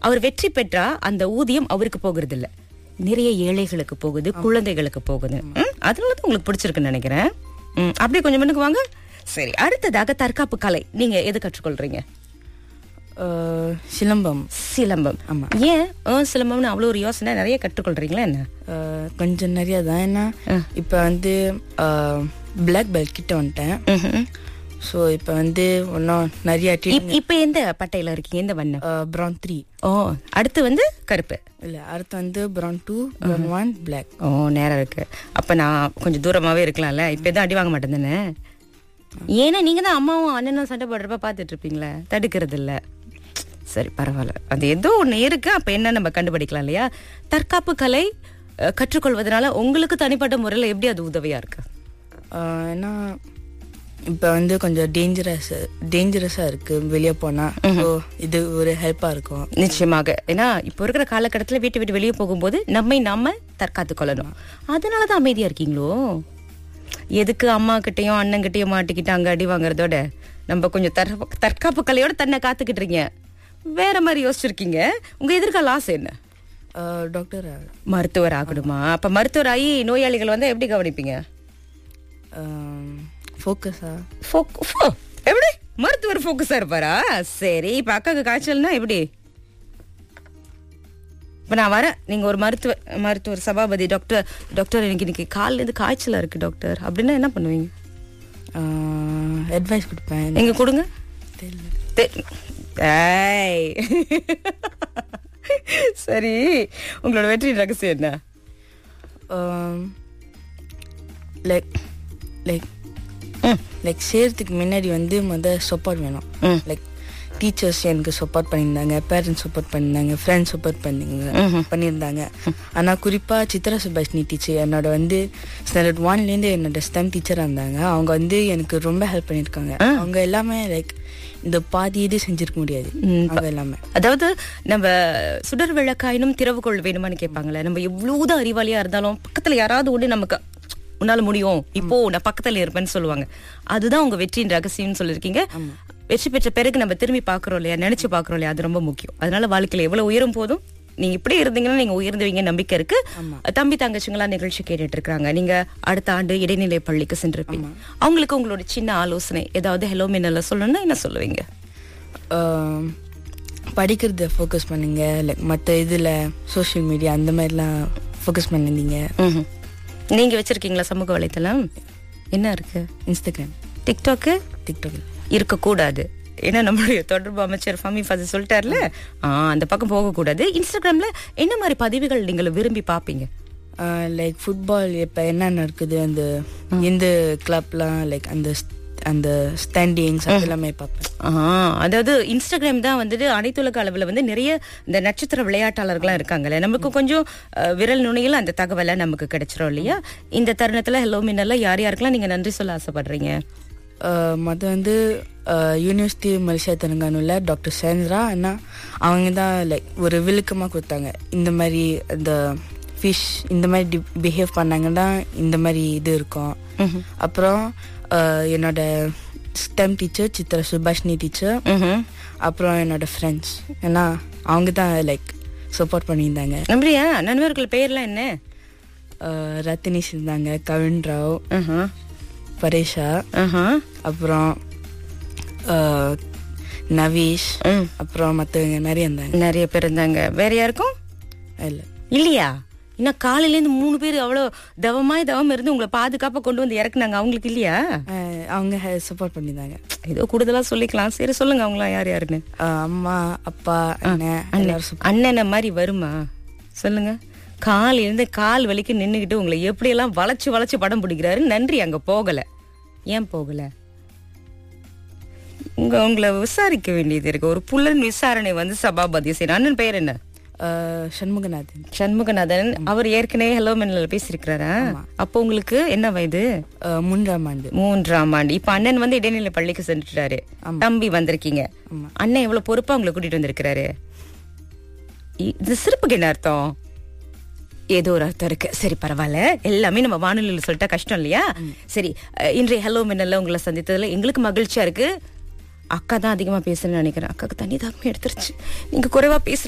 அவர் வெற்றி பெற்றா அந்த ஊதியம் அவருக்கு போகிறது இல்ல நிறைய ஏழைகளுக்கு போகுது குழந்தைகளுக்கு போகுது ம், அதனாலதான் உங்களுக்கு பிடிச்சிருக்குன்னு நினைக்கிறேன் ம், அப்படியே கொஞ்சம் முன்னுக்கு வாங்க சரி அடுத்ததாக தற்காப்பு கலை நீங்க எது கற்றுக்கொள்றீங்க அஹ், சிலம்பம் சிலம்பம் ஆமா. ஏன் ஆ, சிலம்பம்னு அவ்வளவு ஒரு யோசனை நிறைய கற்றுக்கொள்றீங்களா என்ன அஹ், கொஞ்சம் நிறைய தான் ஏன்னா இப்போ வந்து பிளாக் பெல்ட் கிட்ட வந்துட்டேன் ம்ஹும். ஸோ இப்போ வந்து இன்னும் நிறைய இப்- இப்ப எந்த பட்டையில இருக்கீங்க எந்த வண்ணம் ப்ரௌன் த்ரீ ஓ அடுத்து வந்து கருப்பு இல்லை அடுத்து வந்து brown two brown one black ஓ நேரம் இருக்கு அப்ப நான் கொஞ்சம் தூரமாவே இருக்கலாம்ல இப்ப எதுவும் அடி வாங்க மாட்டேன் தானே ஏன்னா நீங்க தான் அம்மாவும் அண்ணனும் சண்டை போடுறப்ப பாத்துட்டு இருப்பீங்களே தடுக்கிறது இல்ல சரி பரவாயில்ல அது ஏதோ ஒண்ணு இருக்கு அப்ப என்ன நம்ம கண்டுபிடிக்கலாம் இல்லையா தற்காப்பு கலை அஹ், கற்றுக்கொள்வதனால உங்களுக்கு தனிப்பட்ட முறையில எப்படி அது உதவியா இருக்கு ஏன்னா இப்போ வந்து கொஞ்சம் டேஞ்சரஸ் டேஞ்சரஸாக இருக்குது வெளியே போனால் ஸோ இது ஒரு ஹெல்ப்பாக இருக்கும் நிச்சயமாக ஏன்னா இப்போ இருக்கிற காலகட்டத்துல வீட்டை விட்டு வெளியே போகும்போது நம்மை நாம தற்காத்து கொள்ளணும் அதனாலதான் அமைதியா இருக்கீங்களோ எதுக்கு அம்மா கிட்டயும் அண்ணன் கிட்டயும் மாட்டிக்கிட்டு அங்க அடி வாங்குறதோட நம்ம கொஞ்சம் தற்கா- தற்காப்பு கலையோட தன்னை காத்துக்கிட்டு இருக்கீங்க வேற மாதிரி யோசிச்சிருக்கீங்க உங்க எதிர்கால ஆசை என்ன டாக்டர் மருத்துவர் ஆகணுமா அப்ப மருத்துவர் ஆகி நோயாளிகள் வந்தா எப்படி கவனிப்பீங்க ஃபோக்கஸா Foc- fo- எப்படி மருத்துவர் ஃபோக்கஸா இருப்பாரா சரி இப்ப அக்காக்கு காய்ச்சல்னா எப்படி இப்ப நான் வரேன் நீங்க ஒரு மருத்துவர் மருத்துவர் சபாபதி டாக்டர் டாக்டர் எனக்கு இன்னைக்கு கால்ல இருந்து காய்ச்சலா இருக்கு டாக்டர் அப்படின்னா என்ன பண்ணுவீங்க அட்வைஸ் கொடுப்பேன் நீங்க கொடுங்க தெரியல தெ- ஏய். சரி உங்களோட வெற்றி ரகசியம் என்ன லைக் லைக் லைக் செய்யறதுக்கு முன்னாடி வந்து முத சப்போர்ட் வேணும் ம். லைக் டீச்சர்ஸ் எனக்கு சப்போர்ட் பண்ணியிருந்தாங்க பேரண்ட்ஸ் சப்போர்ட் பண்ணியிருந்தாங்க ஃப்ரெண்ட்ஸ் சப்போர்ட் பண்ணிங்க பண்ணியிருந்தாங்க ஆனால் குறிப்பாக சித்ரா சுபாஷினி டீச்சர் என்னோட வந்து ஸ்டாண்டர்ட் ஒன்லேருந்து என்னோட ஸ்டெம் டீச்சராக இருந்தாங்க அவங்க வந்து எனக்கு ரொம்ப ஹெல்ப் பண்ணியிருக்காங்க அவங்க எல்லாமே லைக் இந்த பாதி இது செஞ்சிருக்க முடியாது அவங்க எல்லாமே அதாவது நம்ம சுடர் விளக்காயினும் திறவுகோள் வேணுமான்னு கேட்பாங்களே நம்ம எவ்வளவுதான் அறிவாளியா இருந்தாலும் பக்கத்துல யாராவது ஒண்ணு நமக்கு உன்னால முடியும் இப்போ நான் பக்கத்துல இருப்பேன்னு சொல்லுவாங்க அதுதான் உங்க வெற்றியின் ரகசியம்னு சொல்லிருக்கீங்க வெற்றி பெற்ற பிறகு நம்ம திரும்பி பாக்குறோம் இல்லையா நினைச்சு பாக்குறோம் இல்லையா அது ரொம்ப முக்கியம் அதனால வாழ்க்கையில எவ்வளவு உயரும் போதும் நீங்க இப்படி இருந்தீங்கன்னா நீங்க உயர்ந்துவீங்க நம்பிக்கை இருக்கு தம்பி தங்கச்சிங்களா நிகழ்ச்சி கேட்டுட்டு இருக்காங்க நீங்க அடுத்த ஆண்டு இடைநிலை பள்ளிக்கு சென்றிருப்பீங்க அவங்களுக்கு உங்களோட சின்ன ஆலோசனை ஏதாவது ஹெலோ மின்னல சொல்லணும்னா என்ன சொல்லுவீங்க ஆம், படிக்கிறத ஃபோக்கஸ் பண்ணுங்க லைக் மற்ற இதில் சோஷியல் மீடியா அந்த மாதிரிலாம் ஃபோக்கஸ் பண்ணிருந்தீங்க ம்ஹும். நீங்க வச்சிருக்கீங்களா சமூக வலைத்தளம் என்ன இருக்கு இன்ஸ்டாகிராம் டிக்டாக்கு டிக்டாக் இருக்கக்கூடாது ஏன்னா நம்மளுடைய தொடர்பு அமைச்சர் ஃபமி ஃபசி சொல்லிட்டார்ல ஆ, அந்த பக்கம் போகக்கூடாது இன்ஸ்டாகிராம்ல என்ன மாதிரி பதிவுகள் நீங்கள் விரும்பி பாப்பீங்க லைக் ஃபுட்பால் இப்போ என்ன நடக்குது அந்த எந்த கிளப்லாம் லைக் அந்த st- அந்த ஸ்டாண்டிங்ஸ் அது எல்லாமே பார்ப்பேன் ஆ, அதாவது இன்ஸ்டாகிராம் தான் வந்துட்டு அனைத்துலக அளவுல வந்து நிறைய இந்த நட்சத்திர விளையாட்டாளர்கள்லாம் இருக்காங்கல்ல நமக்கு கொஞ்சம் அஹ், விரல் நுனியில் அந்த தகவலை நமக்கு கிடைச்சிரும் இல்லையா இந்த தருணத்துல ஹெலோ மின்னல்ல யார் யாருக்கெல்லாம் நீங்க நன்றி சொல்ல ஆசைப்படுறீங்க மற்ற வந்து யூனிவர்சிட்டி மலேசியா தெலுங்கானுல டாக்டர் சேந்திரா அண்ணா அவங்க தான் லைக் ஒரு விழுக்கமாக கொடுத்தாங்க இந்த மாதிரி இந்த ஃபிஷ் இந்த மாதிரி பிஹேவ் பண்ணாங்கன்னா இந்த மாதிரி இது இருக்கும் அப்புறம் அஹ், என்னோட STEM teacher Chitra Subhashini teacher ம்ஹும். அப்புறம் என்னோட ஃப்ரெண்ட்ஸ் ஏன்னா அவங்க தான் லைக் சப்போர்ட் பண்ணியிருந்தாங்க அப்படியா நண்பர்கள் பெயர்லாம் என்ன அஹ், ரத்தினிஷ் இருந்தாங்க கவின் ராவ் ஆஹா. பரேஷா ஆஹா. அப்புறம் அஹ், நவீஷ் ம். அப்புறம் மற்றவங்க நிறைய இருந்தாங்க நிறைய பேர் இருந்தாங்க வேற யாருக்கும் இல்லை இல்லையா இன்னும் காலையில இருந்து மூணு பேர் அவ்வளவு தவமாய் தவம் இருந்து உங்களை பாதுகாப்பா கொண்டு வந்து இறக்குனாங்க அவங்களுக்கு இல்லையா அஹ், அவங்க சப்போர்ட் பண்ணியிருந்தாங்க ஏதோ கூடுதலா சொல்லிக்கலாம் சரி சொல்லுங்க அவங்களாம் யார் யாருன்னு அஹ், அம்மா அப்பா அண்ணன் எல்லாரும் support- அண்ணனை மாதிரி வருமா சொல்லுங்க கால் இருந்து கால் வலிக்கு நின்னுகிட்டு உங்களை எப்படியெல்லாம் வளைச்சு வளைச்சு படம் பிடிக்கிறாரு நன்றி அங்க போகல ஏன் போகல உங்க உங்களை விசாரிக்க வேண்டியது இருக்கு ஒரு புலன் விசாரணை வந்து சபாபதி செய்யணும் அண்ணன் பெயர் என்ன அஹ், சண்முகநாதன் சண்முகநாதன் அவர் ஏற்கனவே ஹலோ மின்னல் பேசியிருக்கிறாரா அப்போ உங்களுக்கு என்ன வயது அஹ், மூன்றாம் ஆண்டு மூன்றாம் ஆண்டு இப்ப அண்ணன் வந்து இடைநிலை பள்ளிக்கு சென்றுட்டாரு தம்பி வந்திருக்கீங்க அண்ணன் எவ்வளவு பொறுப்பா உங்களை கூட்டிட்டு வந்திருக்கிறாரு இ- இது சிறப்புக்கு என்ன அர்த்தம் ஏதோ ஒரு அர்த்தம் இருக்கு சரி பரவாயில்ல எல்லாமே நம்ம வானொலியில் சொல்லிட்டா கஷ்டம் இல்லையா சரி அஹ், இன்றைய ஹலோ மின்னல்ல உங்களை சந்தித்ததுல எங்களுக்கு மகிழ்ச்சியா இருக்கு அக்கா தான் அதிகமா பேசுறேன்னு நினைக்கிறேன் அக்காக்கு தண்ணி தாகமே எடுத்துருச்சு நீங்க குறைவா பேசுற